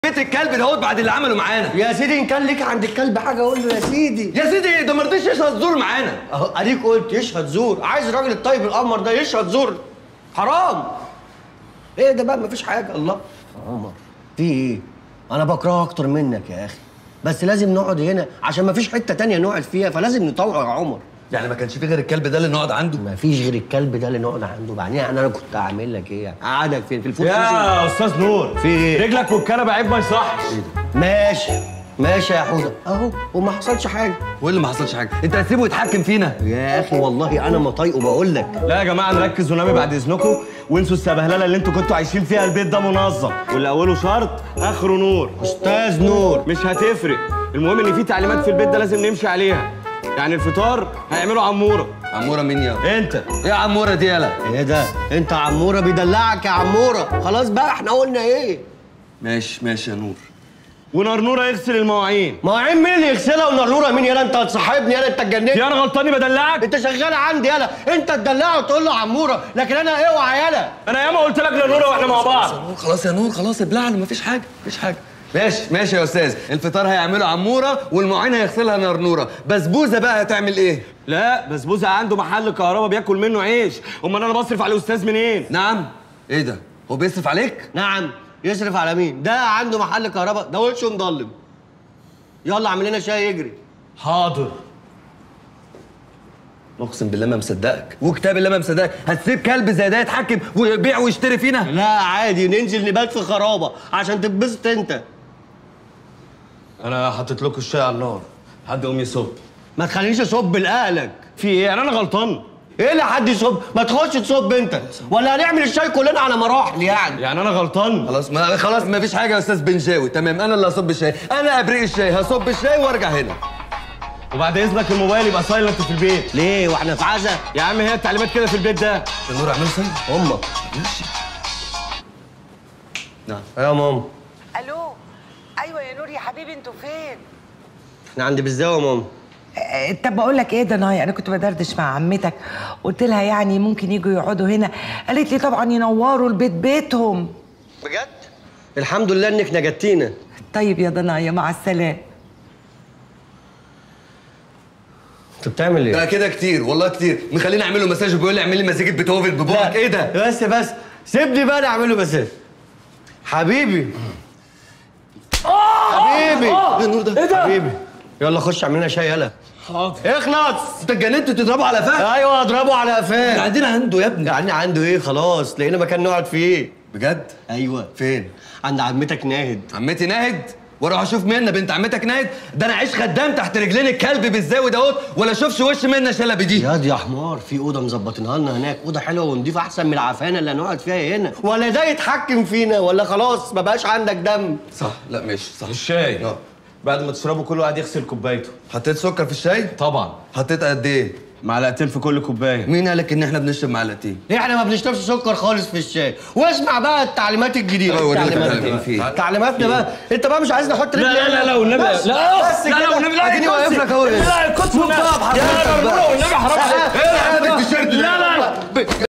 بيت الكلب دهوت بعد اللي عمله معانا يا سيدي ان كان ليك عند الكلب حاجه قول له يا سيدي يا سيدي ده ما رضيش يشهد زور معانا اهو اديك قلت يشهد زور عايز الراجل الطيب القمر ده يشهد زور حرام ايه ده بقى مفيش حاجه الله عمر في ايه انا بكرهه اكتر منك يا اخي بس لازم نقعد هنا عشان مفيش حته تانية نقعد فيها فلازم نطوع يا عمر يعني ما كانش في غير الكلب ده اللي نقعد عنده مفيش غير الكلب ده اللي نقعد عنده بعدين يعني انا كنت هعمل لك ايه يعني قعدك فين في الفوت يا استاذ نور في ايه؟ رجلك والكنبه عيب ما يصحش ماشي ماشي يا حوده اهو وما حصلش حاجه وايه اللي ما حصلش حاجه انت هتسيبه يتحكم فينا يا اخي والله انا ما طايقه بقول لك لا يا جماعه نركز ونامي بعد اذنكم وانسوا السبهلله اللي انتوا كنتوا عايشين فيها البيت ده منظم واللي اوله شرط اخره نور استاذ نور مش هتفرق المهم ان في تعليمات في البيت ده لازم نمشي عليها يعني الفطار هيعملوا عموره عموره مين يا انت ايه عموره دي يالا ايه ده انت عموره بيدلعك يا عموره خلاص بقى احنا قلنا ايه ماشي ماشي يا نور ونرنوره يغسل المواعين مواعين مين اللي يغسلها ونرنوره مين يالا انت هتصاحبني يالا انت اتجننت في انا غلطاني بدلعك انت شغال عندي يالا انت تدلعه وتقول له عموره لكن انا اوعى يالا انا ياما قلت لك نرنوره واحنا مع بعض نور خلاص يا نور خلاص ابلع له مفيش حاجه مفيش حاجه ماشي ماشي يا استاذ الفطار هيعمله عموره والمواعين هيغسلها نرنوره بسبوسه بقى هتعمل ايه لا بسبوسه عنده محل كهرباء بياكل منه عيش امال انا بصرف على الاستاذ منين نعم ايه ده هو بيصرف عليك نعم يصرف على مين ده عنده محل كهرباء ده وشه مضلم يلا اعمل لنا شاي يجري حاضر اقسم بالله ما مصدقك وكتاب الله ما مصدقك هتسيب كلب زي ده يتحكم ويبيع ويشتري فينا لا عادي ننزل نبات في خرابه عشان تتبسط انت انا حطيت لكم الشاي على النار حد يقوم يصب ما تخلينيش اصب لاهلك في ايه يعني انا غلطان ايه اللي حد يصب ما تخش تصب انت ولا هنعمل الشاي كلنا على مراحل يعني يعني انا غلطان خلاص ما خلاص ما فيش حاجه يا استاذ بنجاوي تمام انا اللي هصب الشاي انا ابريق الشاي هصب الشاي وارجع هنا وبعد اذنك الموبايل يبقى سايلنت في البيت ليه واحنا في عزا يا عم هي التعليمات كده في البيت ده يا نور اعمل سن امك ماشي نعم يا ماما الو ايوه يا نور يا حبيبي انتوا فين احنا عند بالزاويه يا ماما آه، طب بقول لك ايه ده ناي انا كنت بدردش مع عمتك قلت لها يعني ممكن يجوا يقعدوا هنا قالت لي طبعا ينوروا البيت بيتهم بجد الحمد لله انك نجدتينا طيب يا ضنايا مع السلامه انت بتعمل ايه ده كده كتير والله كتير مخليني اعمل له مساج وبيقول لي اعمل لي مزيكه بيتهوفن ببوقك ايه ده بس بس سيبني بقى نعمله بس حبيبي حبيبي ايه النور ده ايه ده حبيبي يلا خش اعمل لنا شاي يلا حاضر اخلص انت اتجننت تضربه على فخ ايوه اضربه على قفاه قاعدين عنده يا ابني يعني عنده ايه خلاص لقينا مكان نقعد فيه بجد ايوه فين عند عمتك ناهد عمتي ناهد واروح اشوف منى بنت عمتك ناهد ده انا عيش خدام تحت رجلين الكلب بالزاوي دهوت ولا اشوفش وش منى شلبي دي ياض يا حمار في اوضه مظبطينها لنا هناك اوضه حلوه ونضيفه احسن من العفانه اللي هنقعد فيها هنا ولا ده يتحكم فينا ولا خلاص ما بقاش عندك دم صح لا ماشي صح الشاي اه. بعد ما تشربه كل واحد يغسل كوبايته حطيت سكر في الشاي طبعا حطيت قد ايه معلقتين في كل كوبايه مين قالك ان احنا بنشرب معلقتين احنا ما بنشربش سكر خالص في الشاي واسمع بقى التعليمات الجديده اه، وريني التعليمات التعليمات دي. فيه. تعليمات بقى انت بقى مش عايز نحط لا رجل لا لا لا والنبي بس- لا بس لا لا كده. والنبي لا اديني يا واقف كوتسي. لك اهو لا يا كوتسي شوف بقى يا بحضرتك رب بقى. والنبي حرام عليك ايه يا عم التيشيرت ده لا لا